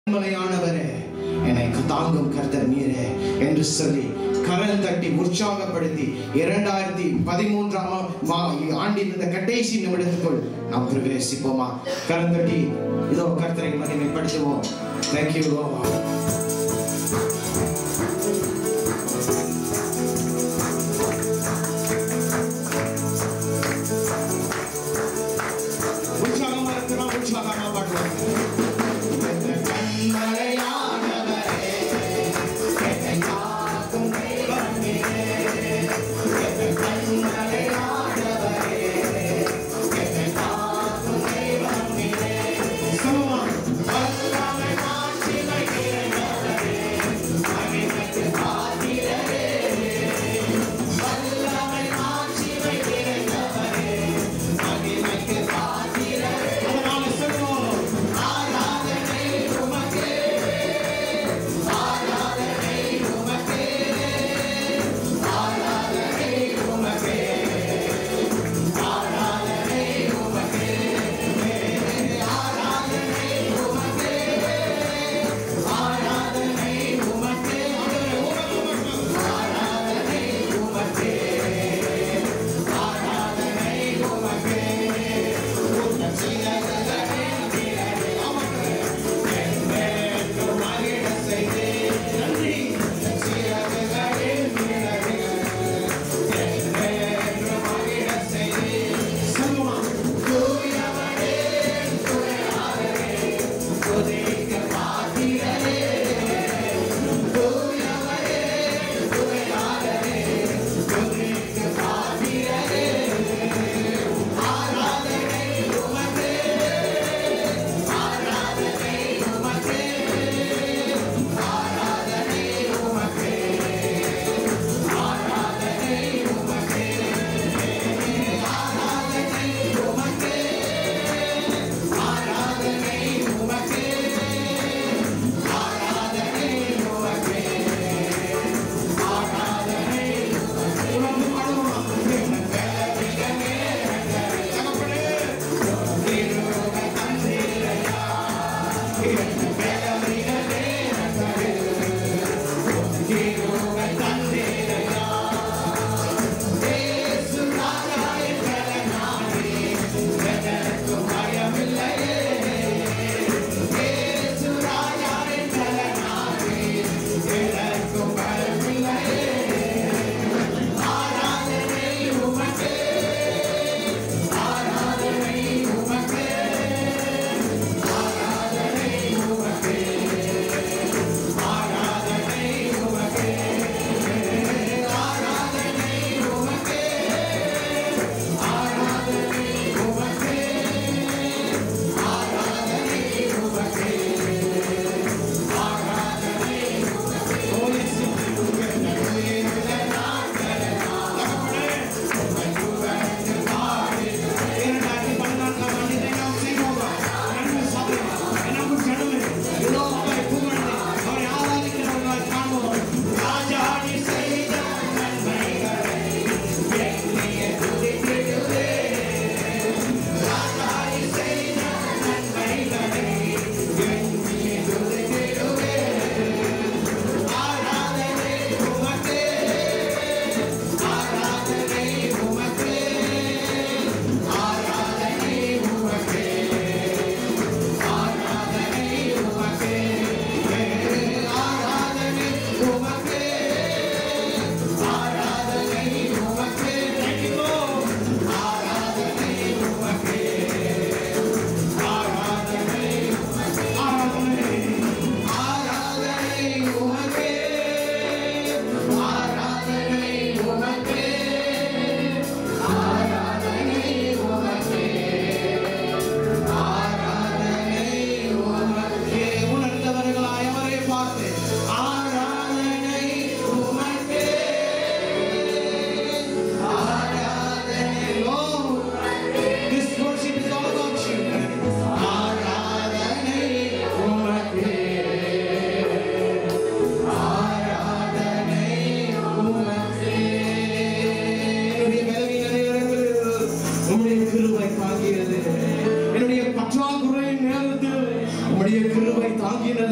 மலையானவரே என்னை தாங்கும் கர்த்தர் நீரே என்று சொல்லி கரல் தட்டி உற்சாகப்படுத்தி இரண்டாயிரத்தி பதிமூன்றாம் மா- ஆண்டின் இந்த கடைசி நிமிடத்துக்குள் நாம் பிரவேசிப்போமா கரம் தட்டி இதோ கர்த்தரை மகிமைப்படுத்துவோம் தேங்க்யூ உற்சாகமா இருக்கிறோம் உற்சாகமா பாடுவோம் இந்த கண்மலையானவரே, என்னை காக்கும் தெய்வமே. இந்த கண்மலையானவரே, என்னை காக்கும் தெய்வமே. சமமா. வல்லமை மாட்சிமை நிறைந்த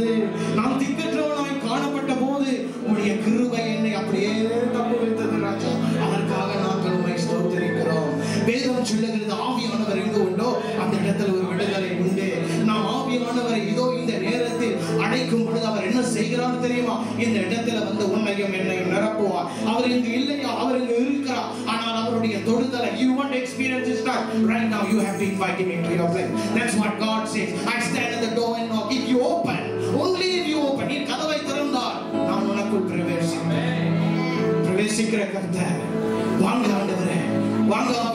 நான் திக்கற்றவனாய் காணப்பட்ட போது உம்முடைய கிருபை என்னை அப்படியே தப்பு வைத்தது ராஜா அதற்காக நாங்கள் உண்மை ஸ்தோத்திரிக்கிறோம் வேதம் சொல்லுகிறது ஆவியானவர் எங்கு உண்டோ அந்த இடத்துல ஒரு விடுதலை உண்டு நாம் ஆவியானவரை இதோ இந்த நேரத்தில் அடைக்கும் பொழுது அவர் என்ன செய்கிறார் தெரியுமா இந்த இடத்துல வந்து உன்னையும் என்னையும் நிரப்புவார் அவர் இங்கு இல்லையா அவர் இங்கு இருக்கிறார் ஆனால் அவருடைய தொடுதலை you want to experience this time right now you have to invite him into your life that's what God says I stand at the door and knock if you open only if you open நீ கதவை திறந்தால் நான் உனக்குள் பிரவேசிப்பேன் பிரவேசிக்கிற கர்த்தர் வாங்க ஆண்டவரே வாங்க